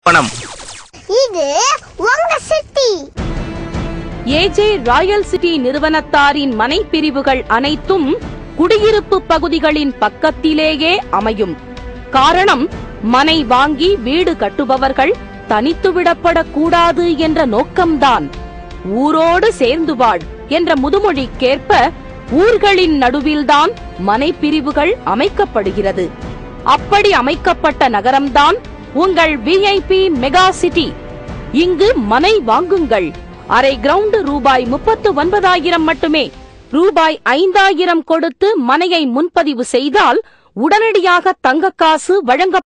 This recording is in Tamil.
பணம் இது உங்க சிட்டி ஏஜே ராயல் சிட்டி நிறுவனத்தாரின் மனை பிரிவுகள் அனைத்தும் குடியிருப்பு பகுதிகளின் பக்கத்திலேயே அமையும் காரணம் மனை வாங்கி வீடு கட்டுபவர்கள் தனித்து விடப்படக்கூடாது என்ற நோக்கம்தான் ஊரோடு சேர்ந்து வாழ் என்ற முதுமொழிக்கேற்ப ஊர்களின் நடுவில்தான் மனை பிரிவுகள் அமைக்கப்படுகிறது அப்படி அமைக்கப்பட்ட நகரம்தான் உங்கள் விஐபி மெகா சிட்டி இங்கு மனை வாங்குங்கள் அரை கிரவுண்ட் ரூபாய் முப்பத்து ஒன்பதாயிரம் மட்டுமே ரூபாய் ஐந்தாயிரம் கொடுத்து மனையை முன்பதிவு செய்தால் உடனடியாக தங்கக்காசு வழங்க